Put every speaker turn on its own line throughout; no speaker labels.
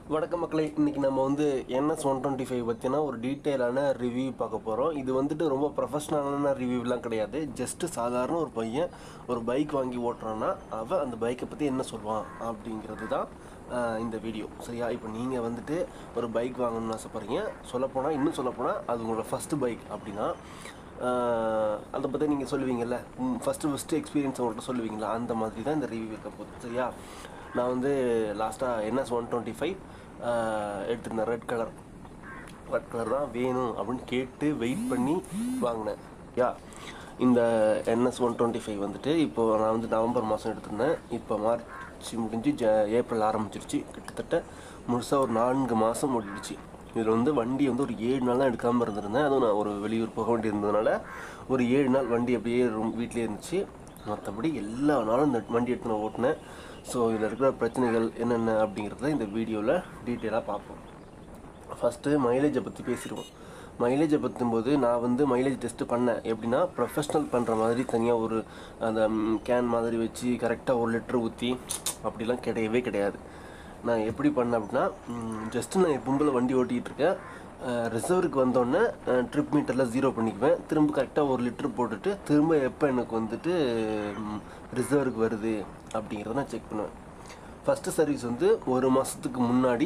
வணக்கம் மக்களே இன்றைக்கி நம்ம வந்து என்எஸ் ஒன் டுவெண்ட்டி ஃபைவ் பற்றினா ஒரு டீட்டெயிலான ரிவ்யூ பார்க்க போகிறோம் இது வந்துட்டு ரொம்ப ப்ரொஃபஷ்னலான ரிவ்யூலாம் கிடையாது ஜஸ்ட்டு சாதாரண ஒரு பையன் ஒரு பைக் வாங்கி ஓட்டுறான்னா அவன் அந்த பைக்கை பற்றி என்ன சொல்லுவான் அப்படிங்கிறது தான் ஆஹ், இந்த வீடியோ சரியா இப்போ நீங்கள் வந்துட்டு ஒரு பைக் வாங்கணும்னு ஆசைப்பட்றீங்க சொல்லப்போனால் இன்னும் சொல்லப்போனால் அது உங்களோட ஃபஸ்ட்டு பைக் அப்படின்னா ஆஹ், அதை பற்றி நீங்கள் சொல்லுவீங்கல்ல ஃபஸ்ட்டு ஃபஸ்ட்டு எக்ஸ்பீரியன்ஸ் உங்கள்கிட்ட சொல்லுவீங்களா அந்த மாதிரி தான் இந்த ரிவ்யூ இருக்க போகுது சரியா நான் வந்து லாஸ்ட்டாக என்எஸ் ஒன் டுவெண்ட்டி ஃபைவ் எடுத்திருந்தேன் ரெட் கலர் ரெட் கலர் தான் வேணும் அப்படின்னு கேட்டு வெயிட் பண்ணி வாங்கினேன் யா இந்த என்எஸ் ஒன் டுவெண்ட்டி ஃபைவ் வந்துட்டு இப்போ நான் வந்து நவம்பர் மாதம் எடுத்திருந்தேன் இப்போ மார்ச் முடிஞ்சு ஜ ஏப்ரல் ஆரம்பிச்சிருச்சு கிட்டத்தட்ட முழுசாக ஒரு நான்கு மாதம் ஓடிடுச்சு இதில் வந்து வண்டி வந்து ஒரு ஏழு நாள் தான் எடுக்காமல் இருந்திருந்தேன் அதுவும் நான் ஒரு வெளியூர் போக வேண்டி இருந்ததுனால ஒரு ஏழு நாள் வண்டி அப்படியே ரூம் வீட்டிலே இருந்துச்சு மற்றபடி எல்லா நாளும் இந்த வண்டி எடுத்து நான் ஓட்டினேன் ஸோ இதில் இருக்கிற பிரச்சனைகள் என்னென்ன அப்படிங்கிறத இந்த வீடியோவில் டீட்டெயிலாக பார்ப்போம் ஃபஸ்ட்டு மைலேஜை பற்றி பேசிடுவோம் மைலேஜை பற்றும்போது நான் வந்து மைலேஜ் டெஸ்ட்டு பண்ணேன் எப்படின்னா ப்ரொஃபஷ்னல் பண்ணுற மாதிரி தனியாக ஒரு அந்த கேன் மாதிரி வச்சு கரெக்டாக ஒரு லிட்டர் ஊற்றி அப்படிலாம் கிடையவே கிடையாது நான் எப்படி பண்ணேன் அப்படின்னா ஜஸ்ட்டு நான் என் பொம்பளை வண்டி ஓட்டிகிட்டு இருக்கேன் ரிசர்வருக்கு வந்தோடனே ட்ரிப் மீட்டரில் ஜீரோ பண்ணிக்குவேன் திரும்ப கரெக்டாக ஒரு லிட்டர் போட்டுட்டு திரும்ப எப்போ எனக்கு வந்துட்டு ரிசர்வருக்கு வருது அப்படிங்கிறத நான் செக் பண்ணுவேன் ஃபஸ்ட்டு சர்வீஸ் வந்து ஒரு மாதத்துக்கு முன்னாடி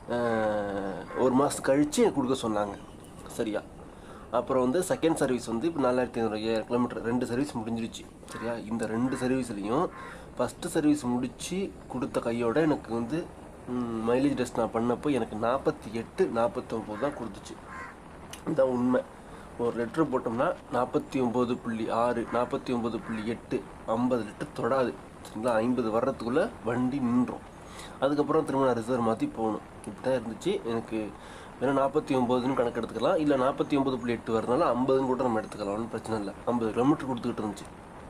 அஹ், ஒரு மாதம் கழித்து எனக்கு கொடுக்க சொன்னாங்க சரியா அப்புறம் வந்து செகண்ட் சர்வீஸ் வந்து இப்போ நாலாயிரத்தி ஐநூறு ஐயாயிரம் கிலோமீட்டர் ரெண்டு சர்வீஸ் முடிஞ்சிருச்சு சரியா இந்த ரெண்டு சர்வீஸ்லேயும் ஃபஸ்ட்டு சர்வீஸ் முடித்து கொடுத்த கையோட எனக்கு வந்து மைலேஜ் டெஸ்ட் நான் பண்ணப்போ எனக்கு நாற்பத்தி எட்டு நாற்பத்தொம்போது தான் கொடுத்துச்சு இதுதான் உண்மை ஒரு லிட்டர் போட்டோம்னா நாற்பத்தி ஒம்பது புள்ளி ஆறு நாற்பத்தி ஒம்பது புள்ளி எட்டு ஐம்பது லிட்டர் தொடாது சரிங்களா ஐம்பது வர்றதுக்குள்ளே வண்டி நின்றோம் அதுக்கப்புறம் திரும்ப நான் ரிசர்வ் மாற்றி போகணும் இப்படி தான் இருந்துச்சு எனக்கு வேணால் நாற்பத்தி ஒம்போதுன்னு கணக்கு எடுத்துக்கலாம் இல்லை நாற்பத்தி ஒம்பது புள்ளி எட்டு வரனால ஐம்பதுன்னு கூட நம்ம எடுத்துக்கலாம் ஒன்றும் பிரச்சனை இல்லை ஐம்பது கிலோமீட்டர் கொடுத்துக்கிட்டு இருந்துச்சு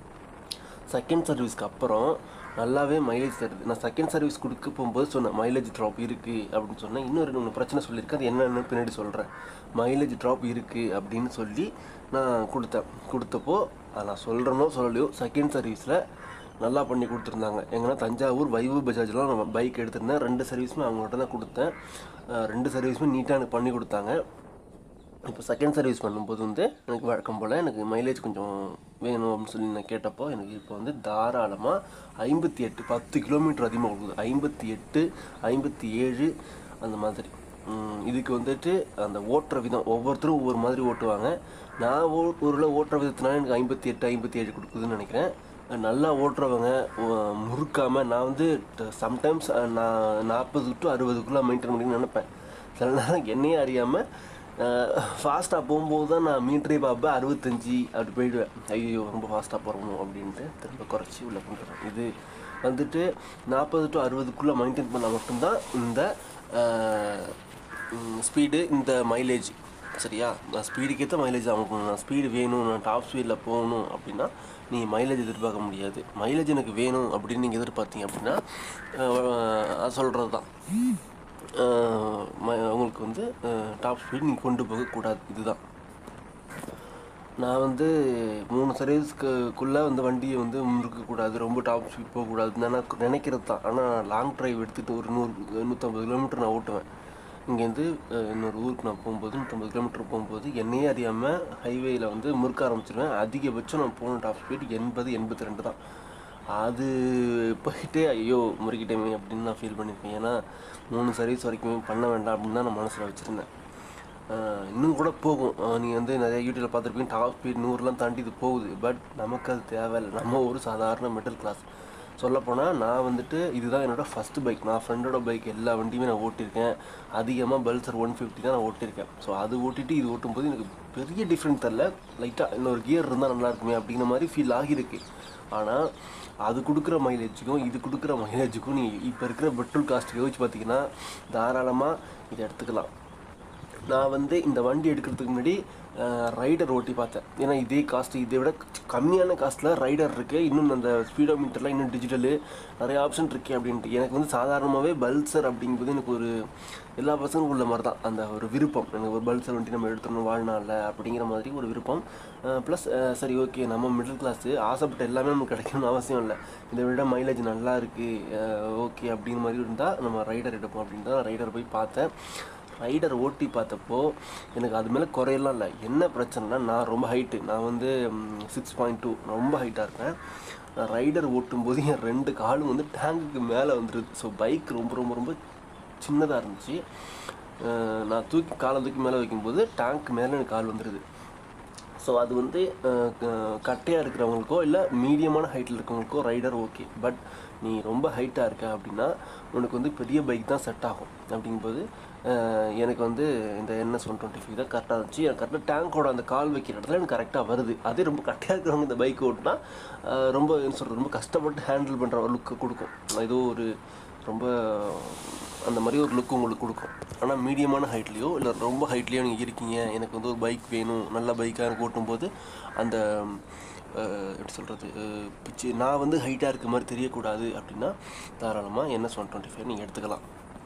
செகண்ட் சர்வீஸ்க்கு அப்புறம் நல்லாவே மைலேஜ் தருது நான் செகண்ட் சர்வீஸ் கொடுக்க போகும்போது சொன்னேன் மைலேஜ் ட்ராப் இருக்குது அப்படின்னு சொன்னேன் இன்னும் ரெண்டு மூணு பிரச்சனை சொல்லியிருக்கேன் அது என்னென்னு பின்னாடி சொல்கிறேன் மைலேஜ் ட்ராப் இருக்குது அப்படின்னு சொல்லி நான் கொடுத்தேன் கொடுத்தப்போ அது நான் சொல்கிறேனோ சொல்லலையோ செகண்ட் சர்வீஸில் நல்லா பண்ணி கொடுத்துருந்தாங்க எங்கன்னா தஞ்சாவூர் வைவு பஜாஜ்லாம் நான் பைக் எடுத்திருந்தேன் ரெண்டு சர்வீஸுமே அவங்கள்ட்ட தான் கொடுத்தேன் அஹ் ரெண்டு சர்வீஸுமே நீட்டாக எனக்கு பண்ணி கொடுத்தாங்க இப்போ செகண்ட் சர்வீஸ் பண்ணும்போது வந்து எனக்கு வழக்கம் போல் எனக்கு மைலேஜ் கொஞ்சம் வேணும் அப்படின்னு சொல்லி நான் கேட்டப்போ எனக்கு இப்போ வந்து தாராளமாக ஐம்பத்தி எட்டு பத்து கிலோமீட்டர் அதிகமாக கொடுக்குது ஐம்பத்தி எட்டு ஐம்பத்தி ஏழு அந்த மாதிரி உம், இதுக்கு வந்துட்டு அந்த ஓட்டுற விதம் ஒவ்வொருத்தரும் ஒவ்வொரு மாதிரி ஓட்டுவாங்க நான் ஓ ஒரு ஓட்டுற விதத்தினால எனக்கு ஐம்பத்தி எட்டு ஐம்பத்தி ஏழு கொடுக்குதுன்னு நினைக்கிறேன் நல்லா ஓட்டுறவங்க உ- முறுக்காம நான் வந்து சம்டைம்ஸ் நான் நாற்பது டு அறுபதுக்குள்ளே மெயின்டைன் பண்ணி நினைப்பேன் சில நேரம் என்னையே அறியாமல் ஃபாஸ்ட்டாக போகும்போது தான் நான் மீட்டரே பார்ப்பேன் அறுபத்தஞ்சி அப்படி போயிடுவேன் ஐயோ ரொம்ப ஃபாஸ்ட்டாக போகிறோம் அப்படின்ட்டு திரும்ப குறைச்சி உள்ள கொண்டுறேன் இது வந்துட்டு நாற்பது டு அறுபதுக்குள்ளே மெயின்டைன் பண்ணால் மட்டும்தான் இந்த ஸ்பீடு இந்த மைலேஜ் சரியா நான் ஸ்பீடுக்கு ஏற்ற மைலேஜ் அவங்க நான் ஸ்பீடு வேணும் நான் டாப் ஸ்பீடில் போகணும் அப்படின்னா நீ மைலேஜ் எதிர்பார்க்க முடியாது மைலேஜ் எனக்கு வேணும் அப்படின்னு நீங்கள் எதிர்பார்த்தீங்க அப்படின்னா அது சொல்கிறது தான் அஹ் ம- உங்களுக்கு வந்து டாப் ஸ்பீட் நீங்கள் கொண்டு போகக்கூடாது இதுதான் நான் வந்து மூணு சர்வீஸ்க்குள்ளே வந்து வண்டியை வந்து முறுக்கக்கூடாது ரொம்ப டாப் ஸ்பீட் போகக்கூடாதுன்னு நான் நினைக்கிறது தான் ஆனால் லாங் டிரைவ் எடுத்துகிட்டு ஒரு நூறு நூற்றம்பது கிலோமீட்டர் நான் ஓட்டுவேன் இங்கேருந்து அஹ், இன்னொரு ஊருக்கு நான் போகும்போது நூற்றம்பது கிலோமீட்டர் போகும்போது என்னையே அறியாமல் ஹைவேயில் வந்து முறுக்க ஆரம்பிச்சிருவேன் அதிகபட்சம் நான் போன டாப் ஸ்பீட் எண்பது எண்பத்தி ரெண்டு தான் அது போயிட்டே ஐயோ முறுக்கிட்டேமே அப்படின்னு நான் ஃபீல் பண்ணியிருக்கேன் ஏன்னா மூணு சர்வீஸ் வரைக்கும் பண்ண வேண்டாம் அப்படின்னு தான் நான் மனசில் வச்சுருந்தேன் ஆஹ் இன்னும் கூட போகும் நீங்கள் வந்து நிறைய யூடியூப்பில் பார்த்துருப்பீங்க டாப் ஸ்பீட் நூறுலாம் தாண்டி இது போகுது பட் நமக்கு அது தேவையில்லை நம்ம ஒரு சாதாரண மிடில் கிளாஸ் சொல்லப்போனால் நான் வந்துட்டு இதுதான் என்னோட ஃபஸ்ட்டு பைக் நான் ஃப்ரெண்டோட பைக் எல்லா வண்டியுமே நான் ஓட்டியிருக்கேன் அதிகமாக பல்சர் ஒன் ஃபிஃப்டி தான் நான் ஓட்டியிருக்கேன் ஸோ அது ஓட்டிட்டு இது ஓட்டும்போது எனக்கு பெரிய டிஃப்ரெண்ட் தெரில லைட்டாக இன்னொரு கியர் இருந்தால் நல்லா இருக்குமே அப்படிங்கிற மாதிரி ஃபீல் ஆகியிருக்கு ஆனால் அது கொடுக்குற மைலேஜுக்கும் இது கொடுக்குற மைலேஜுக்கும் நீ இப்போ இருக்கிற பெட்ரோல் காஸ்ட்டுக்கு யோசிச்சு பார்த்தீங்கன்னா தாராளமாக இதை எடுத்துக்கலாம் நான் வந்து இந்த வண்டி எடுக்கிறதுக்கு முன்னாடி ரைடர் ஓட்டி பார்த்தேன் ஏன்னா இதே காஸ்ட் இதை விட கம்மியான காஸ்ட்டில் ரைடர் இருக்குது இன்னும் அந்த ஸ்பீடோ மீட்டர்லாம் இன்னும் டிஜிட்டலு நிறைய ஆப்ஷன் இருக்குது அப்படின்ட்டு எனக்கு வந்து சாதாரணமாகவே பல்சர் அப்படிங்கும்போது எனக்கு ஒரு எல்லா பசங்களும் உள்ள மாதிரி தான் அந்த ஒரு விருப்பம் எனக்கு ஒரு பல்சர் வண்டி நம்ம எடுத்துடணும் வாழ்நாளில் அப்படிங்கிற மாதிரி ஒரு விருப்பம் ப்ளஸ் சரி ஓகே நம்ம மிடில் கிளாஸு ஆசைப்பட்ட எல்லாமே நமக்கு கிடைக்கணும்னு அவசியம் இல்லை இதை விட மைலேஜ் நல்லா இருக்குது ஓகே அப்படிங்கிற மாதிரி இருந்தால் நம்ம ரைடர் எடுப்போம் அப்படின்ட்டு தான் ரைடர் போய் பார்த்தேன் ரைடர் ஓட்டி பார்த்தப்போ எனக்கு அது மேலே குறையெல்லாம் இல்லை என்ன பிரச்சனைனா நான் ரொம்ப ஹைட்டு நான் வந்து சிக்ஸ் பாயிண்ட் டூ ரொம்ப ஹைட்டாக இருக்கேன் நான் ரைடர் ஓட்டும்போது என் ரெண்டு காலும் வந்து டேங்குக்கு மேலே வந்துடுது ஸோ பைக் ரொம்ப ரொம்ப ரொம்ப சின்னதாக இருந்துச்சு அஹ் நான் தூக்கி காலை தூக்கி மேலே வைக்கும்போது டேங்க் மேலே எனக்கு கால் வந்துடுது ஸோ அது வந்து அஹ், க- கட்டையாக இருக்கிறவங்களுக்கோ இல்லை மீடியமான ஹைட்டில் இருக்கிறவங்களுக்கோ ரைடர் ஓகே பட் நீ ரொம்ப ஹைட்டாக இருக்க அப்படின்னா உனக்கு வந்து பெரிய பைக் தான் செட் ஆகும் அப்படிங்கும்போது அஹ், எனக்கு வந்து இந்த என்எஸ் ஒன் டுவெண்ட்டி ஃபைவ் தான் கரெக்டாக இருந்துச்சு எனக்கு கரெக்டாக டேங்கோட அந்த கால் வைக்கிற இடத்துல எனக்கு கரெக்டாக வருது அதே ரொம்ப கட்டையாக இருக்கிறவங்க இந்த பைக் ஓட்டினா அஹ், ரொம்ப என்ன சொல்கிறது ரொம்ப கஷ்டப்பட்டு ஹேண்டில் பண்ணுற ஒரு லுக்கு கொடுக்கும் ஏதோ ஒரு ரொம்ப அந்த மாதிரி ஒரு லுக் உங்களுக்கு கொடுக்கும் ஆனால் மீடியமான ஹைட்லேயோ இல்லை ரொம்ப ஹைட்லேயோ நீங்கள் இருக்கீங்க எனக்கு வந்து ஒரு பைக் வேணும் நல்ல பைக்காக எனக்கு ஓட்டும்போது அந்த அஹ், எப்படி சொல்கிறது பிச்சு நான் வந்து ஹைட்டாக இருக்க மாதிரி தெரியக்கூடாது அப்படின்னா தாராளமாக என்எஸ் ஒன் டுவெண்ட்டி ஃபைவ் நீங்கள் எடுத்துக்கலாம்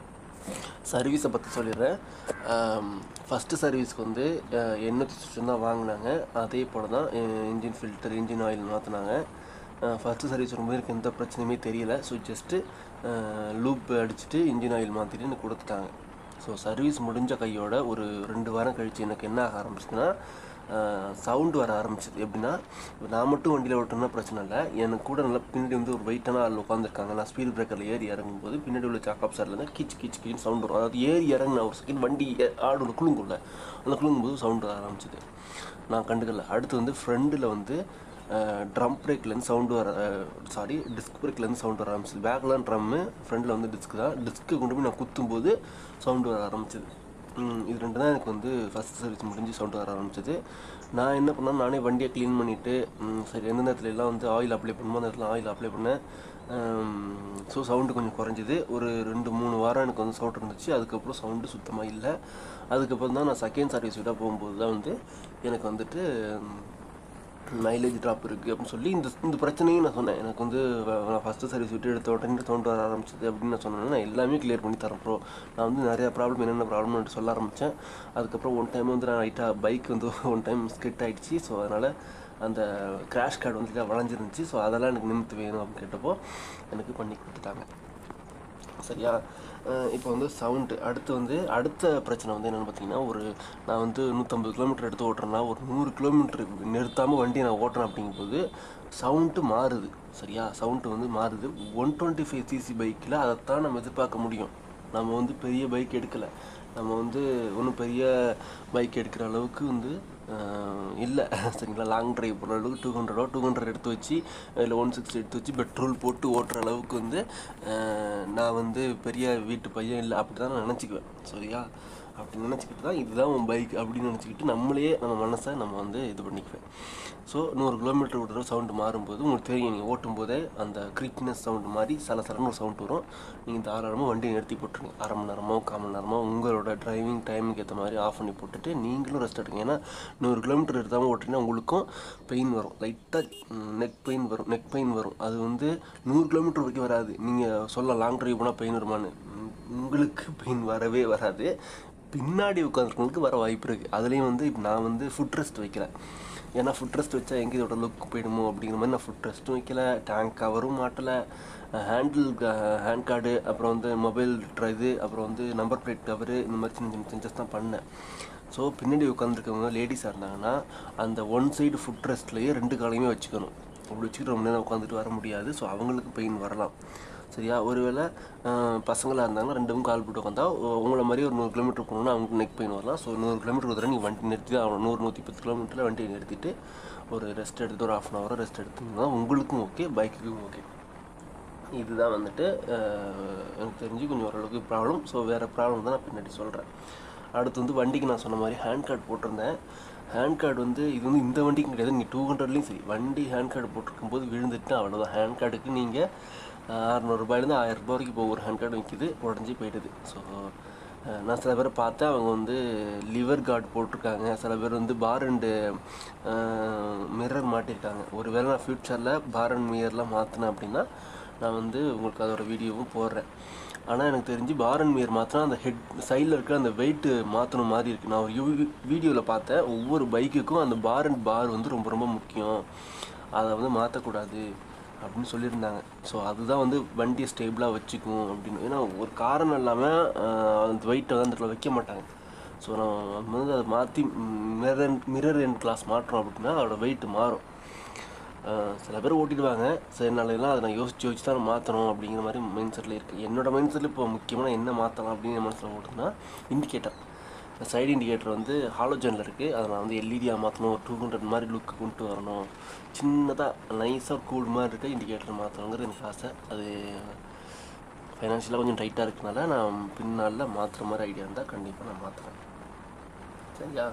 சர்வீஸை பற்றி சொல்லிடுறேன் ஃபஸ்ட்டு சர்வீஸ்க்கு வந்து அஹ், எண்ணூற்றி சுற்றம் தான் வாங்கினாங்க அதே போல் தான் இன்ஜின் ஃபில்டர் இன்ஜின் ஆயில் மாற்றினாங்க ஃபஸ்ட்டு சர்வீஸ் வரும்போது எனக்கு எந்த பிரச்சனையுமே தெரியல ஸோ ஜஸ்ட்டு லூப் அடிச்சுட்டு இன்ஜின் ஆயில் மாற்றிட்டு எனக்கு கொடுத்துட்டாங்க ஸோ சர்வீஸ் முடிஞ்ச கையோட ஒரு ரெண்டு வாரம் கழித்து எனக்கு என்ன ஆக ஆரம்பிச்சுன்னா சவுண்டு வர ஆரம்பிச்சது எப்படின்னா இப்ப நான் மட்டும் வண்டியில் ஓட்டணும்னா பிரச்சனை இல்லை எனக்கு கூட நல்லா பின்னாடி வந்து ஒரு வெயிட்டான ஆள் உட்காந்துருக்காங்க நான் ஸ்பீட் பிரேக்கரில் ஏறி இறங்கும்போது பின்னாடி உள்ள சாக்காப் சார்லேருந்து கிச் கிச் கிச் சவுண்ட் வரும் அதாவது ஏறி இறங்கின ஒரு செகண்ட் வண்டி ஏ- ஆடுல குலுங்கும்ல அந்த குலுங்கும்போது சவுண்டு வர ஆரம்பிச்சது நான் கண்டுக்கல அடுத்து வந்து ஃப்ரண்டில் வந்து ட்ரம் பிரேக்லேருந்து சவுண்டு வர சாரி டிஸ்க் பிரேக்லேருந்து சவுண்ட் வர ஆரம்பிச்சது பேக்லாம் ட்ரம்மு ஃப்ரண்டில் வந்து டிஸ்க் தான் டிஸ்க்கு கொண்டு போய் நான் குத்தும்போது சவுண்டு வர ஆரம்பிச்சது ம், இது ரெண்டு தான் எனக்கு வந்து ஃபஸ்ட் சர்வீஸ் முடிஞ்சு சவுண்ட் வர ஆரம்பிச்சது நான் என்ன பண்ணேன் நானே வண்டியை க்ளீன் பண்ணிவிட்டு சரி எந்தெந்த இடத்துல எல்லாம் வந்து ஆயில் அப்ளை பண்ணுமோ அந்த இடத்துல ஆயில் அப்ளை பண்ணேன் ஸோ சவுண்டு கொஞ்சம் குறைஞ்சிது ஒரு ரெண்டு மூணு வாரம் எனக்கு வந்து சவுண்ட் இருந்துச்சு அதுக்கப்புறம் சவுண்டு சுத்தமாக இல்லை அதுக்கப்புறம் தான் நான் செகண்ட் சர்வீஸ் விட போகும்போது தான் வந்து எனக்கு வந்துட்டு மைலேஜ் ட்ராப் இருக்குது அப்படின்னு சொல்லி இந்த இந்த பிரச்சனையும் நான் சொன்னேன் எனக்கு வந்து வ- நான் ஃபஸ்ட்டு சர்வீஸ் விட்டு எடுத்த உடனே சவுண்ட் வர ஆரம்பிச்சது அப்படின்னு நான் சொன்னேன் நான் எல்லாமே கிளியர் பண்ணி தரேன் ப்ரோ நான் வந்து நிறையா ப்ராப்ளம் என்னென்ன ப்ராப்ளம்னு சொல்ல ஆரம்பித்தேன் அதுக்கப்புறம் ஒன் டைம் வந்து நான் லைட்டாக பைக் வந்து ஒன் டைம் ஸ்கிட் ஆயிடுச்சு ஸோ அதனால் அந்த கிராஷ் கார்டு வந்து இதாக வளைஞ்சிருந்துச்சு ஸோ அதெல்லாம் எனக்கு நிமித்து வேணும் அப்படின்னு கேட்டப்போ எனக்கு பண்ணி கொடுத்துட்டாங்க சரியா அஹ் இப்போ வந்து சவுண்டு அடுத்து வந்து அடுத்த பிரச்சனை வந்து என்னென்னு பார்த்தீங்கன்னா ஒரு நான் வந்து நூற்றம்பது கிலோமீட்டர் எடுத்து ஓட்டுறேன்னா ஒரு நூறு கிலோமீட்டர் நிறுத்தாமல் வண்டியை நான் ஓட்டுறேன் அப்படிங்கும்போது சவுண்டு மாறுது சரியா சவுண்டு வந்து மாறுது ஒன் டுவெண்ட்டி ஃபைவ் சிசி பைக்கில் அதைத்தான் நம்ம எதிர்பார்க்க முடியும் நம்ம வந்து பெரிய பைக் எடுக்கலை நம்ம வந்து ஒன்றும் பெரிய பைக் எடுக்கிற அளவுக்கு வந்து இல்லை சரிங்களா லாங் டிரைவ் போகிற அளவுக்கு டூ ஹண்ட்ரடோ டூ ஹண்ட்ரட் எடுத்து வச்சு இல்லை ஒன் சிக்ஸ்டி எடுத்து வச்சு பெட்ரோல் போட்டு ஓட்டுற அளவுக்கு வந்து அஹ், நான் வந்து பெரிய வீட்டு பையன் இல்லை அப்படி தான் நான் நினச்சிக்குவேன் சரியா அப்படி நினச்சிக்கிட்டு தான் இதுதான் உன் பைக் அப்படின்னு நினச்சிக்கிட்டு நம்மளையே நம்ம மனசை நம்ம வந்து இது பண்ணிக்குவேன் ஸோ நூறு கிலோமீட்டர் ஒரு தடவை சவுண்டு மாறும்போது உங்களுக்கு தெரியும் நீங்கள் ஓட்டும் போதே அந்த கிரிக்னஸ் சவுண்டு மாதிரி சல சலன்னு ஒரு சவுண்ட் வரும் நீங்கள் தாராளமாக வண்டியை நிறுத்தி போட்டுருங்க அரை மணி நேரமோ கால் மணி நேரமோ உங்களோட டிரைவிங் டைமுக்கு ஏற்ற மாதிரி ஆஃப் பண்ணி போட்டுட்டு நீங்களும் ரெஸ்ட் எடுங்க ஏன்னா நூறு கிலோமீட்டர் எடுத்தாமல் ஓட்டிங்கன்னா உங்களுக்கும் பெயின் வரும் லைட்டாக நெக் பெயின் வரும் நெக் பெயின் வரும் அது வந்து நூறு கிலோமீட்டர் வரைக்கும் வராது நீங்கள் சொல்ல லாங் டிரைவ் போனால் பெயின் வருமான்னு உம், உங்களுக்கு பெயின் வரவே வராது பின்னாடி உட்காந்துருக்கவங்களுக்கு வர வாய்ப்பு இருக்குது அதுலேயும் வந்து இப்போ நான் வந்து ஃபுட் ரெஸ்ட் வைக்கிறேன் ஏன்னா ஃபுட் ரெஸ்ட் வச்சா எங்கே இதோட லுக் போயிடுமோ அப்படிங்கிற மாதிரி நான் ஃபுட் ரெஸ்ட்டும் வைக்கல டேங்க் கவரும் மாட்டலை ஹேண்டில் ஹேண்ட் கார்டு அப்புறம் வந்து மொபைல் இது அப்புறம் வந்து நம்பர் பிளேட் கவரு இந்த மாதிரி சின்ன சின்ன சேஞ்சஸ் தான் பண்ணேன் ஸோ பின்னாடி உட்காந்துருக்கவங்க லேடிஸாக இருந்தாங்கன்னா அந்த ஒன் சைடு ஃபுட் ரெஸ்ட்லேயே ரெண்டு காலையுமே வச்சுக்கணும் அப்படி வச்சுக்கிட்டு ரொம்ப நேரம் உட்காந்துட்டு வர முடியாது ஸோ அவங்களுக்கு பெயின் வரலாம் சரியா ஒருவேளை அஹ், பசங்களாக இருந்தாங்கன்னா ரெண்டும் கால் போட்டு உட்காந்தா உ- உங்களை மாதிரி ஒரு நூறு கிலோமீட்டர் போகணுன்னா அவங்களுக்கு நெக் பெயின் வரலாம் ஸோ நூறு கிலோமீட்டர் ஒரு தடவை நீங்கள் வண்டி நிறுத்தி தான் ஆகணும் நூறு நூற்றி பத்து கிலோமீட்டரில் வண்டியை நிறுத்திட்டு ஒரு ரெஸ்ட் எடுத்துட்டு ஒரு ஆஃப் அன் ஹவர் ரெஸ்ட் எடுத்தீங்கன்னா உங்களுக்கும் ஓகே பைக்குக்கும் ஓகே இதுதான் வந்துட்டு அஹ், எனக்கு தெரிஞ்சு கொஞ்சம் ஓரளவுக்கு ப்ராப்ளம் ஸோ வேறு ப்ராப்ளம் தான் நான் பின்னாடி சொல்கிறேன் அடுத்து வந்து வண்டிக்கு நான் சொன்ன மாதிரி ஹேண்ட் கார்டு போட்டிருந்தேன் ஹேண்ட் கார்டு வந்து இது வந்து இந்த வண்டிக்கு கிடையாது நீங்கள் டூ ஹண்ட்ரட்லேயும் சரி வண்டி ஹேண்ட் கார்டு போட்டிருக்கும் போது விழுந்துட்டு அவ்வளோதான் ஹேண்ட் கார்டுக்கு நீங்கள் அறநூறுபாயிலேருந்து ஆயிரம் ரூபாய் வரைக்கும் இப்போ ஒரு ஹேண்ட் கார்டு விற்கிது உடஞ்சி போயிடுது ஸோ அஹ் நான் சில பேரை பார்த்தேன் அவங்க வந்து லிவர் கார்டு போட்டிருக்காங்க சில பேர் வந்து பார் அண்டு மிரர் மாட்டியிருக்காங்க ஒருவேளை நான் ஃப்யூச்சரில் பார் அண்ட் மிரர்லாம் மாற்றினேன் அப்படின்னா நான் வந்து உங்களுக்கு அதோட வீடியோவும் போடுறேன் ஆனால் எனக்கு தெரிஞ்சு பார் அண்ட் மியர் மாற்றினா அந்த ஹெட் சைடில் இருக்கிற அந்த வெயிட்டு மாற்றணும் மாதிரி இருக்குது நான் ஒரு வீடியோவில் பார்த்தேன் ஒவ்வொரு பைக்குக்கும் அந்த பார் அண்ட் பார் வந்து ரொம்ப ரொம்ப முக்கியம் அதை வந்து மாற்றக்கூடாது அப்படின்னு சொல்லியிருந்தாங்க ஸோ அதுதான் வந்து வண்டியை ஸ்டேபிளாக வச்சுக்கும் அப்படின்னு ஏன்னா ஒரு காரணம் இல்லாமல் அந்த வெயிட்டை வந்து அந்த இடத்துல வைக்க மாட்டாங்க ஸோ நம்ம வந்து அதை மாற்றி மிரர் மிரர் என் கிளாஸ் மாட்டுறோம் அப்படின்னா அதோட வெயிட் மாறும் ஆஹ் சில பேர் ஓட்டிடுவாங்க சரி நாளையெல்லாம் அதை நான் யோசிச்சு யோசிச்சு தான் மாற்றணும் அப்படிங்கிற மாதிரி மைண்ட் செட்டில் இருக்குது என்னோட மைண்ட் செட்டில் இப்போ முக்கியமாக என்ன மாற்றலாம் அப்படின்னு என் மனசில் ஓட்டுனா இண்டிகேட்டர் சைடு இண்டிகேட்டர் வந்து ஹாலோஜனில் இருக்குது அதை நான் வந்து எல்இடியாக மாற்றணும் ஒரு டூ ஹண்ட்ரட் மாதிரி லுக்கு கொண்டு வரணும் சின்னதாக நைஸாக கூல் மாதிரி இருக்க இண்டிகேட்டர் மாற்றணுங்கிறது எனக்கு ஆசை அது ஃபைனான்ஷியலாக கொஞ்சம் டைட்டாக இருக்கனால நான் பின்னால் மாற்றுற மாதிரி ஐடியா இருந்தால் கண்டிப்பாக நான் மாற்றுறேன் சரியா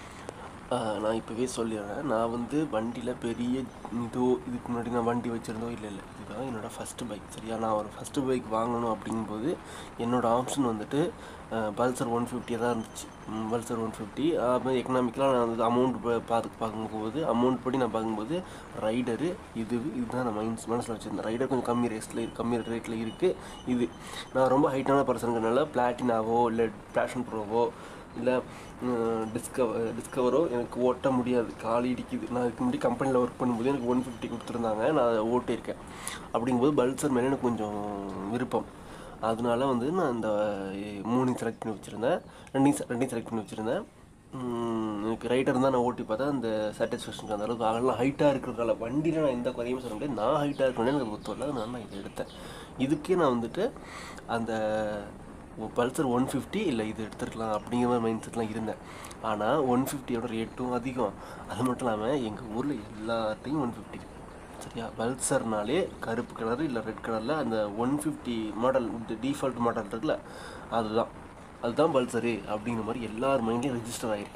ஆஹ் நான் இப்போவே சொல்லிடுறேன் நான் வந்து வண்டியில் பெரிய இதோ இதுக்கு முன்னாடி நான் வண்டி வச்சுருந்தோ இல்லை இல்லை இதுதான் என்னோடய ஃபஸ்ட்டு பைக் சரியா நான் ஒரு ஃபஸ்ட்டு பைக் வாங்கணும் அப்படிங்கும்போது என்னோடய ஆப்ஷன் வந்துட்டு பல்சர் ஒன் ஃபிஃப்டியாக தான் இருந்துச்சு பல்சர் ஒன் ஃபிஃப்டி அதுமாதிரி எக்கனாமிக்கலாக நான் வந்து அமௌண்ட் பார்த்து பார்க்கும்போது அமௌண்ட் படி நான் பார்க்கும்போது ரைடரு இது இதுதான் நான் மைண்ட்ஸ் மனசில் வச்சுருந்தேன் ரைடர் கொஞ்சம் கம்மி ரேஸில் கம்மி ரேட்டில் இருக்குது இது நான் ரொம்ப ஹைட்டான பர்சனுங்கிறனால பிளாட்டினாவோ இல்லை பேஷன் ப்ரோவோ இல்லை டிஸ்கவர் டிஸ்கவரோ எனக்கு ஓட்ட முடியாது கால் இடிக்குது நான் இதுக்கு முன்னாடி கம்பெனியில் ஒர்க் பண்ணும்போது எனக்கு ஒன் ஃபிஃப்டி கொடுத்துருந்தாங்க நான் அதை ஓட்டியிருக்கேன் அப்படிங்கும்போது பல்சர் மேலே எனக்கு கொஞ்சம் விருப்பம் அதனால வந்து நான் இந்த மூணையும் செலக்ட் பண்ணி வச்சுருந்தேன் ரெண்டையும் se- ரெண்டையும் செலக்ட் பண்ணி வச்சுருந்தேன் உம், எனக்கு ரைட்டர் தான் நான் ஓட்டி பார்த்தா அந்த சாட்டிஸ்ஃபேக்ஷனுக்கு அந்த அளவுக்கு அதெல்லாம் ஹைட்டாக இருக்கிறதால வண்டியில் நான் எந்த குறையுமே சொல்ல முடியாது நான் ஹைட்டாக இருக்கணும்னு எனக்கு ஒத்து வரல அதனால நான் இதை எடுத்தேன் இதுக்கே நான் வந்துட்டு அந்த பல்சர் ஒன் ஃபிஃப்டி இல்லை இது எடுத்துருக்கலாம் அப்படிங்கிற மாதிரி மைண்ட் செட்லாம் இருந்தேன் ஆனால் ஒன் ஃபிஃப்டியோட ரேட்டும் அதிகம் அது மட்டும் இல்லாமல் எங்கள் ஊரில் எல்லாத்தையும் ஒன் ஃபிஃப்டி சரியா பல்சர்னாலே கருப்பு கலர் இல்லை ரெட் கலரில் அந்த one fifty model default model இருக்குல்ல அதுதான் அதுதான் பல்சரு அப்படிங்கிற மாதிரி எல்லார் மைண்ட்லேயும் ரெஜிஸ்டர் ஆகிருக்கு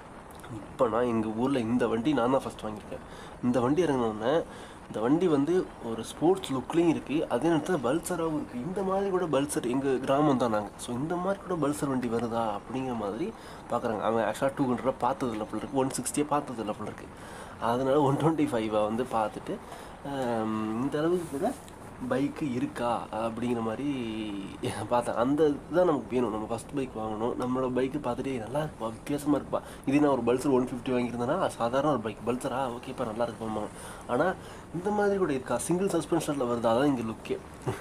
இப்போ நான் எங்கள் ஊரில் இந்த வண்டி நான் தான் ஃபஸ்ட் வாங்கியிருக்கேன் இந்த வண்டி இறங்கினோடனே இந்த வண்டி வந்து ஒரு ஸ்போர்ட்ஸ் லுக்லேயும் இருக்குது அதே நேரத்தில் பல்சராகவும் இருக்குது இந்த மாதிரி கூட பல்சர் எங்கள் கிராமம் தான் நாங்கள் ஸோ இந்த மாதிரி கூட பல்சர் வண்டி வருதா அப்படிங்கிற மாதிரி பார்க்குறாங்க அவன் ஆக்சுவலாக டூ ஹண்ட்ரட் பார்த்ததில்ல போல இருக்கு ஒன் சிக்ஸ்டியே பார்த்ததில்ல போல இருக்கு அதனால ஒன் டுவெண்ட்டி ஃபைவை வந்து பார்த்துட்டு ஆம், இந்த அளவுக்கு கூட பைக்கு இருக்கா அப்படிங்கிற மாதிரி பார்த்தேன் அந்த இதுதான் நமக்கு வேணும் நம்ம ஃபஸ்ட் பைக் வாங்கணும் நம்மளோட பைக்கு பார்த்துட்டு "ஏய், நல்லா இருக்குப்பா வித்தியாசமாக இருக்குப்பா இதே நான் ஒரு பல்சர் ஒன் ஃபிஃப்டி வாங்கியிருந்தேன்னா அது சாதாரண ஒரு பைக் பல்சரா ஓகேப்பா நல்லா இருக்குமா ஆனால் இந்த மாதிரி கூட இருக்கா சிங்கிள் சஸ்பென்ஷனில் வருது அதான் இங்கே லுக்கே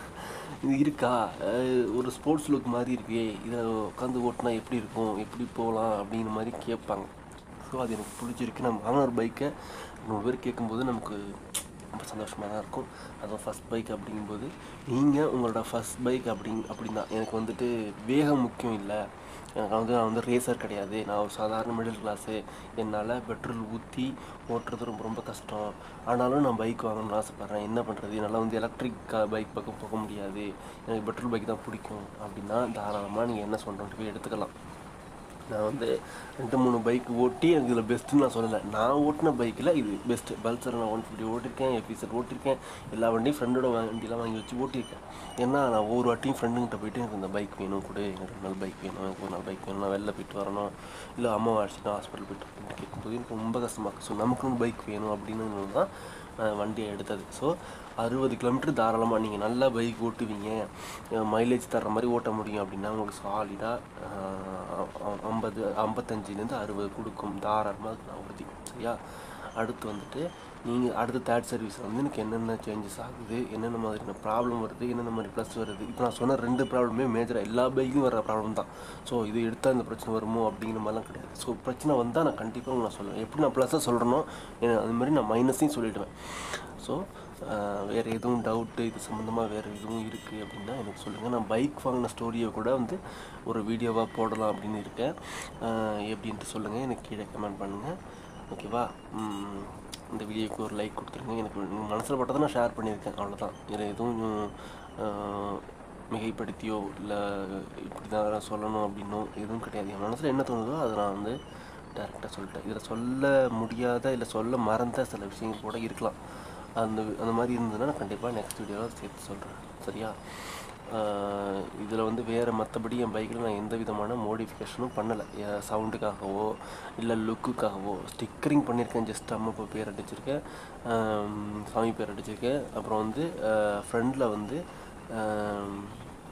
இது இருக்கா அஹ் ஒரு ஸ்போர்ட்ஸ் லுக் மாதிரி இருக்கே இதை உட்காந்து ஓட்டினா எப்படி இருக்கும் எப்படி போகலாம் அப்படிங்கிற மாதிரி கேட்பாங்க ஸோ அது எனக்கு பிடிச்சிருக்கு நம்ம வாங்கின ஒரு பைக்கை நூறு பேர் கேட்கும்போது நமக்கு ரொம்ப சந்தோஷமாக தான் இருக்கும் அதுவும் ஃபஸ்ட் பைக் அப்படிங்கும்போது நீங்கள் உங்களோட ஃபஸ்ட் பைக் அப்படிங் அப்படின்னா எனக்கு வந்துட்டு வேகம் முக்கியம் இல்லை எனக்கு வந்து நான் வந்து ரேசர் கிடையாது நான் ஒரு சாதாரண மிடில் கிளாஸு என்னால் பெட்ரோல் ஊற்றி ஓட்டுறது ரொம்ப ரொம்ப கஷ்டம் ஆனாலும் நான் பைக் வாங்கணும்னு ஆசைப்பட்றேன் என்ன பண்ணுறது என்னால் வந்து எலக்ட்ரிக் பைக் பக்கம் போக முடியாது எனக்கு பெட்ரோல் பைக் தான் பிடிக்கும் அப்படின்னா தாராளமாக நீங்கள் என்ன சொல்கிறோன்ட்டு போய் எடுத்துக்கலாம் நான் வந்து ரெண்டு மூணு பைக் ஓட்டி எனக்கு இதில் பெஸ்ட்டுன்னு நான் சொல்லலை நான் ஓட்டின பைக்கில் இது பெஸ்ட்டு பல்சர் நான் ஒன் ஃபிஃப்டி ஓட்டிருக்கேன் எஃபிசர் ஓட்டிருக்கேன் எல்லா வண்டியும் ஃப்ரெண்டோட வண்டியெலாம் வாங்கி வச்சு ஓட்டியிருக்கேன் ஏன்னா நான் ஒவ்வொரு வாட்டியும் ஃப்ரெண்டுங்கிட்ட போயிட்டு எனக்கு இந்த பைக் வேணும் கூட எனக்கு ரெண்டு நாள் பைக் வேணும் எனக்கு ஒரு நாள் பைக் வேணும் நான் வெளில போயிட்டு வரணும் இல்லை அம்மா அழைச்சிட்டு ஹாஸ்பிட்டல் போயிட்டு வரணும் கேட்கும்போது எனக்கு ரொம்ப கஷ்டமாக இருக்குது ஸோ நமக்குன்னு பைக் வேணும் அப்படின்னு தான் நான் வண்டியை எடுத்தது ஸோ அறுபது கிலோமீட்டர் தாராளமாக நீங்கள் நல்லா பைக் ஓட்டுவீங்க மைலேஜ் தர்ற மாதிரி ஓட்ட முடியும் அப்படின்னா உங்களுக்கு சாலிடாக ஐம்பது ஐம்பத்தஞ்சிலேருந்து அறுபது கொடுக்கும் தாராளமாக அதுக்கு நான் உறுதி சரியா அடுத்து வந்துட்டு நீங்கள் அடுத்த தேர்ட் சர்வீஸ் வந்து எனக்கு என்னென்ன சேஞ்சஸ் ஆகுது என்னென்ன மாதிரியான ப்ராப்ளம் வருது என்னென்ன மாதிரி ப்ளஸ் வருது இப்போ நான் சொன்ன ரெண்டு ப்ராப்ளமே மேஜராக எல்லா பைக்கும் வர ப்ராப்ளம் தான் ஸோ இது எடுத்தால் இந்த பிரச்சனை வருமோ அப்படிங்கிற மாதிரிலாம் கிடையாது ஸோ பிரச்சனை வந்தால் நான் கண்டிப்பாக நான் சொல்லுவேன் எப்படி நான் ப்ளஸ்ஸாக சொல்கிறேனோ அது மாதிரி நான் மைனஸையும் சொல்லிவிடுவேன் ஸோ வேறு எதுவும் டவுட்டு இது சம்மந்தமாக வேறு எதுவும் இருக்குது அப்படின்னா எனக்கு சொல்லுங்கள் நான் பைக் வாங்கின ஸ்டோரியை கூட வந்து ஒரு வீடியோவாக போடலாம் அப்படின்னு இருக்கேன் ஆஹ் எப்படின்ட்டு சொல்லுங்கள் எனக்கு கீழே கமெண்ட் பண்ணுங்கள் ஓகேவா ம், இந்த வீடியோக்கு ஒரு லைக் கொடுத்துருங்க எனக்கு மனசில் பட்டதை நான் ஷேர் பண்ணியிருக்கேன் அவ்வளோதான் இதில் எதுவும் ஆஹ், மிகைப்படுத்தியோ இல்லை இப்படி தான் சொல்லணும் அப்படின்னோ எதுவும் கிடையாது என் மனசில் என்ன தோணுதோ அதை நான் வந்து டேரெக்டாக சொல்லிட்டேன் இதில் சொல்ல முடியாத இல்லை சொல்ல மறந்த சில விஷயங்கள் கூட இருக்கலாம் அந்த அந்த மாதிரி இருந்ததுன்னா நான் கண்டிப்பாக நெக்ஸ்ட் வீடியோவில் சேர்த்து சொல்கிறேன் சரியா இதில் வந்து வேறு மற்றபடி என் பைக்கில் நான் எந்த விதமான மோடிஃபிகேஷனும் பண்ணலை சவுண்டுக்காகவோ இல்லை லுக்குக்காகவோ ஸ்டிக்கரிங் பண்ணியிருக்கேன் ஜஸ்ட் அம்மா அப்பா பேர் அடிச்சிருக்கேன் ஆம், சாமி பேர் அடிச்சிருக்கேன் அப்புறம் வந்து ஃப்ரண்டில் வந்து ஆம்,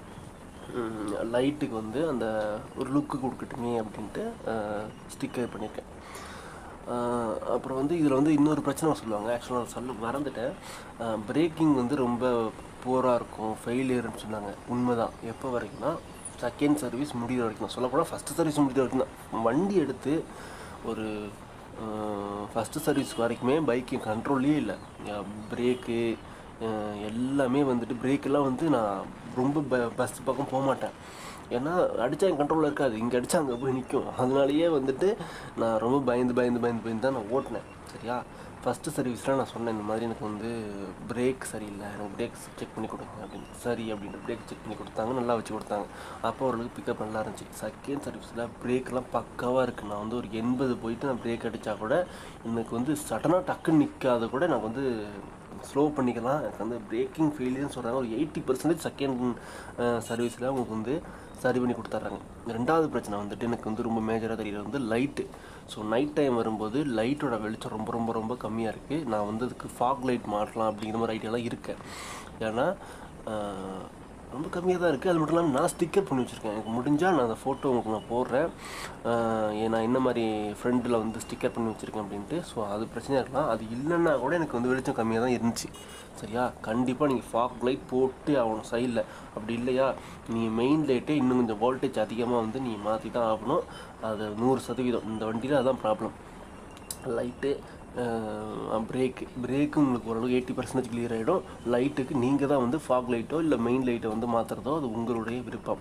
லைட்டுக்கு வந்து அந்த ஒரு லுக்கு கொடுக்கட்டுமே அப்படின்ட்டு ஸ்டிக்கர் பண்ணியிருக்கேன் ஆஹ் அப்புறம் வந்து இதில் வந்து இன்னொரு பிரச்சனை சொல்லுவாங்க ஆக்சுவலாக சொல்ல மறந்துட்டேன் பிரேக்கிங் வந்து ரொம்ப பூராக இருக்கும் ஃபெயிலியர்னு சொன்னாங்க உண்மைதான் எப்போ வரைக்கும்னா செகண்ட் சர்வீஸ் முடிகிற வரைக்கும் தான் சொல்லப்போனால் ஃபஸ்ட்டு சர்வீஸ் முடிகிற வரைக்கும் தான் வண்டி எடுத்து ஒரு ஃபஸ்ட்டு சர்வீஸ் வரைக்குமே பைக்கு கண்ட்ரோல்லே இல்லை பிரேக்கு எல்லாமே வந்துட்டு பிரேக்கெல்லாம் வந்து நான் ரொம்ப ப பஸ் பக்கம் போக மாட்டேன் ஏன்னா அடித்தா என் கண்ட்ரோலில் இருக்காது இங்கே அடித்தா அங்கே போய் நிற்கும் அதனாலேயே வந்துட்டு நான் ரொம்ப பயந்து பயந்து பயந்து பயந்து தான் நான் ஓட்டினேன் சரியா ஃபஸ்ட்டு சர்வீஸில் நான் சொன்னேன் இந்த மாதிரி எனக்கு வந்து பிரேக் சரியில்லை எனக்கு பிரேக் செக் பண்ணி கொடுங்க அப்படின்னு சரி அப்படின்ட்டு பிரேக் செக் பண்ணி கொடுத்தாங்க நல்லா வச்சு கொடுத்தாங்க அப்போ ஓரளவுக்கு பிக்கப் நல்லா இருந்துச்சு செகண்ட் சர்வீஸில் பிரேக்கெல்லாம் பக்காவாக இருக்குது நான் வந்து ஒரு எண்பது போயிட்டு நான் பிரேக் அடித்தா கூட எனக்கு வந்து சடனாக டக்குன்னு நிற்காத கூட எனக்கு வந்து ஸ்லோ பண்ணிக்கலாம் எனக்கு வந்து பிரேக்கிங் ஃபெயிலியர்னு சொல்கிறாங்க ஒரு எயிட்டி பர்சன்டேஜ் செகண்ட் சர்வீஸில் உங்களுக்கு வந்து சரி பண்ணி கொடுத்துட்றாங்க ரெண்டாவது பிரச்சனை வந்துட்டு எனக்கு வந்து ரொம்ப மேஜராக தெரியல வந்து லைட்டு ஸோ நைட் டைம் வரும்போது லைட்டோட வெளிச்சம் ரொம்ப ரொம்ப ரொம்ப கம்மியாக இருக்குது நான் வந்து அதுக்கு ஃபாக் லைட் மாட்டலாம் அப்படிங்கிற மாதிரி ஐடியாலாம் இருக்கேன் ஏன்னா ஆஹ், ரொம்ப கம்மியாக தான் இருக்குது அது மட்டும் இல்லாமல் நான் ஸ்டிக்கர் பண்ணி வச்சுருக்கேன் எனக்கு முடிஞ்சால் நான் அந்த ஃபோட்டோ உங்களுக்கு நான் போடுறேன் ஆஹ், ஏன் நான் என்ன மாதிரி ஃப்ரெண்டில் வந்து ஸ்டிக்கர் பண்ணி வச்சுருக்கேன் அப்படின்ட்டு ஸோ அது பிரச்சனையாக இருக்கலாம் அது இல்லைன்னா கூட எனக்கு வந்து வெளிச்சம் கம்மியாக தான் இருந்துச்சு சரியா கண்டிப்பாக நீங்கள் ஃபாக் லைட் போட்டு ஆகணும் சைடில் அப்படி இல்லையா நீங்கள் மெயின் லைட்டே இன்னும் கொஞ்சம் வோல்டேஜ் அதிகமாக வந்து நீங்கள் மாற்றி தான் ஆகணும் அது நூறு சதவீதம் இந்த வண்டியில் அதான் ப்ராப்ளம் லைட்டு பிரேக்கு பிரேக்கு உங்களுக்கு ஓரளவு எயிட்டி பர்சன்டேஜ் கிளியர் ஆகிடும் லைட்டுக்கு நீங்கள் தான் வந்து ஃபாக் லைட்டோ இல்லை மெயின் லைட்டை வந்து மாற்றுறதோ அது உங்களுடைய விருப்பம்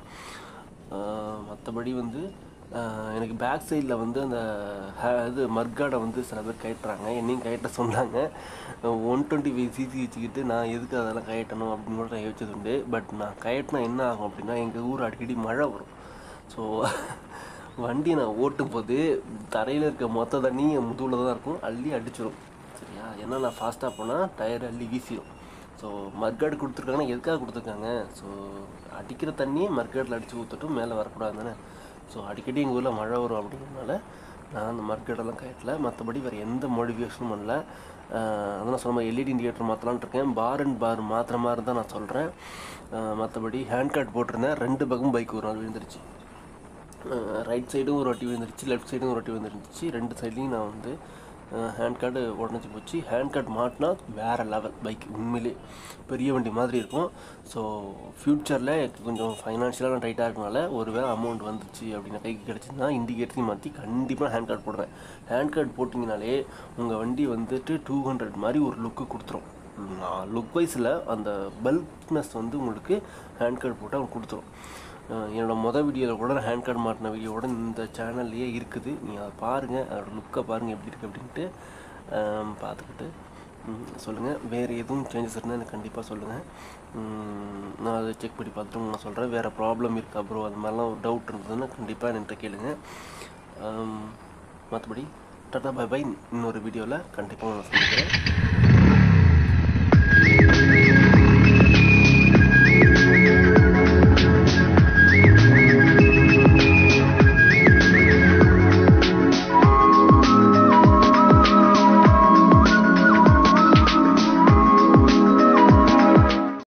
மற்றபடி வந்து ஆஹ் எனக்கு பேக் சைடில் வந்து அந்த ஹே- இது மர்காடை வந்து சில பேர் கயட்டுறாங்க என்னையும் கயட்ட சொன்னாங்க ஒன் டுவெண்ட்டி ஃபைவ் சிசி வச்சுக்கிட்டு நான் எதுக்கு அதெல்லாம் கயட்டணும் அப்படின்னு கூட நான் யோசிச்சது உண்டு பட் நான் கயட்டினா என்ன ஆகும் அப்படின்னா எங்கள் ஊர் அடிக்கடி மழை வரும் ஸோ வண்டி நான் ஓட்டும் போது தரையில் இருக்க மொத்த தண்ணி என் முதுகில் தான் இருக்கும் அள்ளி அடிச்சிடும் சரியா ஏன்னா நான் ஃபாஸ்ட்டாக போனால் டயர் அள்ளி வீசிடும் ஸோ மர்காடு கொடுத்துருக்காங்கன்னா எதுக்காக கொடுத்துருக்காங்க ஸோ அடிக்கிற தண்ணியே மர்காட்டில் அடித்து ஊற்றட்டும் மேலே வரக்கூடாது தானே ஸோ அடிக்கடி எங்கள் ஊரில் மழை வரும் அப்படிங்கிறதுனால நான் அந்த மர்காடெல்லாம் கட்டல மற்றபடி வேறு எந்த மோடிஃபிகேஷனும் பண்ணல ஆஹ் அதான் சொன்ன மாதிரி எல்இடி இண்டிகேட்டர் மாற்றலான்ட்டு இருக்கேன் பார் அண்ட் பார் மாற்றுற மாதிரி தான் நான் சொல்கிறேன் மற்றபடி ஹேண்ட் கார்ட் போட்டிருந்தேன் ரெண்டு பக்கம் பைக் ஒரு நாள் விழுந்துருச்சு ரைட் சைடும் ஒரு வாட்டி விழுந்துருச்சு லெஃப்ட் சைடும் ஒரு வாட்டி விழுந்துருச்சு ரெண்டு சைட்லேயும் நான் வந்து ஹேண்ட் கார்டு உடஞ்சி போச்சு ஹேண்ட் கார்டு மாட்டினா வேறு லெவல் பைக் உண்மையிலே பெரிய வண்டி மாதிரி இருக்கும் ஸோ ஃப்யூச்சரில் கொஞ்சம் ஃபைனான்ஷியலாக டைட்டாக இருக்கனால ஒரு வேளை அமௌண்ட் வந்துச்சு அப்படின்னா கைக்கு கிடச்சிதுன்னா இண்டிகேட்டரையும் மாற்றி கண்டிப்பாக ஹேண்ட் கார்டு போடுறேன் ஹேண்ட் கார்டு போட்டிங்கனாலே உங்கள் வண்டி வந்துட்டு டூ ஹண்ட்ரட் மாதிரி ஒரு லுக்கு கொடுத்துரும் லுக் வைஸில் அந்த பல்க்னஸ் வந்து உங்களுக்கு ஹேண்ட் கார்டு போட்டு அவங்க கொடுத்துரும் அஹ் என்னோட மொதல் வீடியோவில் கூட நான் ஹேண்ட் கார்டு மாட்டின வீடியோவோட இந்த சேனல்லையே இருக்குது நீங்கள் அதை பாருங்கள் அதோட லுக்கை பாருங்கள் எப்படி இருக்குது அப்படின்ட்டு அஹ் பார்த்துக்கிட்டு சொல்லுங்கள் வேறு எதுவும் சேஞ்சஸ் இருந்தால் எனக்கு கண்டிப்பாக சொல்லுங்கள் நான் அதை செக் பண்ணி பார்த்துட்டு நான் சொல்கிறேன் வேறு ப்ராப்ளம் இருக்கா ப்ரோ அது மாதிரிலாம் ஒரு டவுட் இருந்ததுன்னா கண்டிப்பாக என்கிட்ட கேளுங்க மற்றபடி டாட்டா பை பை இன்னொரு வீடியோவில் கண்டிப்பாக நான் சொல்லிக்கிறேன்